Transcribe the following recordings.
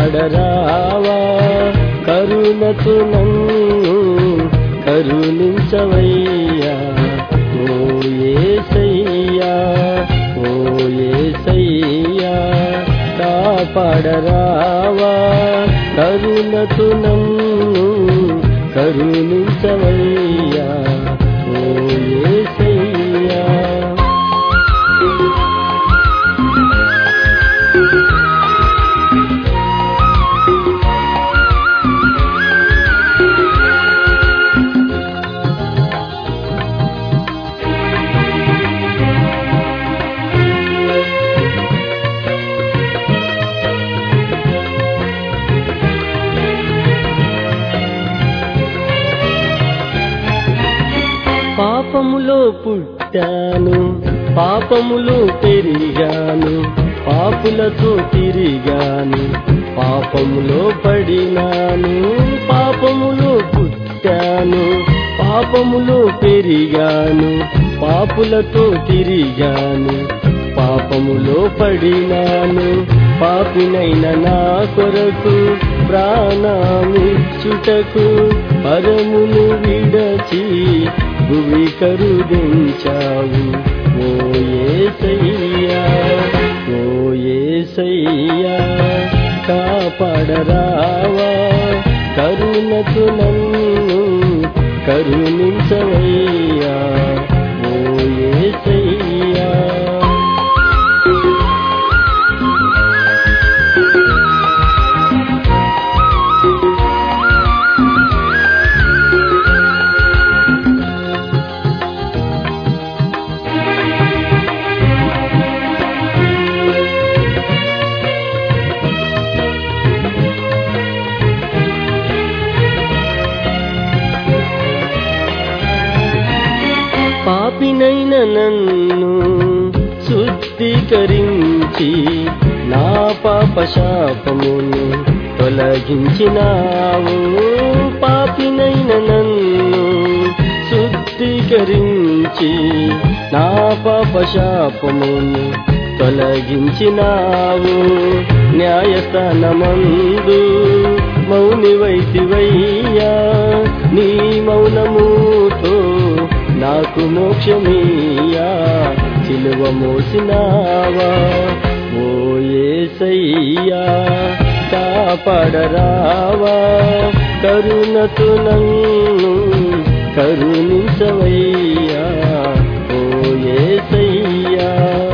కాపాడరావా కరుణతో నన్ను కరుణించవయ్యా ఓ ఏసయ్యా ఓ ఏసయ్యా కాపాడరావా కరుణతో నన్ను కరుణించవయ్యా ఓ ఏసయ్యా పాపములో పుట్టాను పాపములో పెరిగాను పాపులతో తిరిగాను పాపములో పడినాను పాపములో పుట్టాను పాపములో పెరిగాను పాపులతో తిరిగాను పాపములో పడినాను పాపినైన నా కొరకు ప్రాణమిచ్చుటకు పరమును విడచి భువి కరుదించావు ఓ ఏసయ్యా ఓ ఏసయ్యా కాపాడరావా కరుణకు నన్ను కరుణించవయ్యా ఓ ఏసయ్యా పాపినైన నన్ను శుద్ధీకరించి నా పాప శాపమును తొలగించినావు పాపినైన నన్ను శుద్ధీకరించి నా పాప శాపమును తొలగించినావు న్యాయస్థానమందు మౌని వైతివయ్యా నీ మౌనముతో నాకు మోక్షమీయా చిలువ మోసినావా ఓ ఏసయ్యా కాపాడరావా కరుణతో నన్ను కరుణించవయ్యా ఓ ఏసయ్యా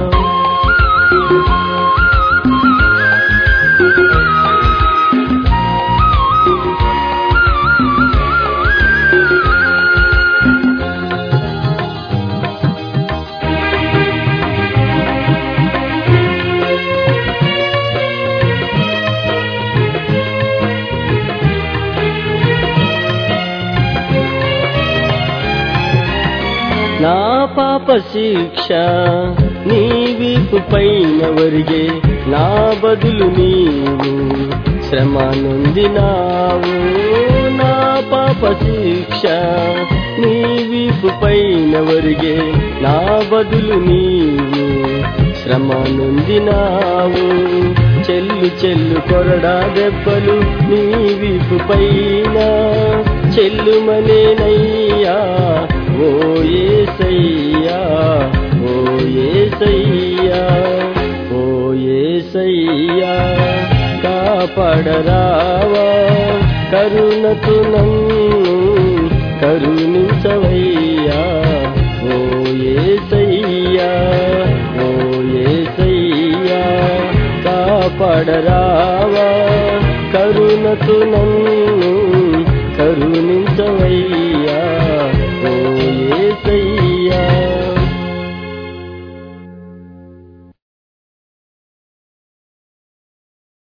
నా పాప శిక్ష నీ వీపు పైన వరిగే నా బదులు నీవు శ్రమ నొందినావు నా పాప శిక్ష నీ వీపు పైన వరిగే నా బదులు నీవు శ్రమ నొందినావు చెల్లు చెల్లు కొరడా దెబ్బలు నీ వీపు పైన చెల్లుమనేనయ్యా ఓ ఏసయ్యా ఓ ఏసయ్యా ఓ ఏసయ్యా కాపాడరావా కరుణతో నన్ను కరుణించవయ్యా ఓ ఏసయ్యా ఓ ఏసయ్యా కాపాడరావా కరుణతో నన్ను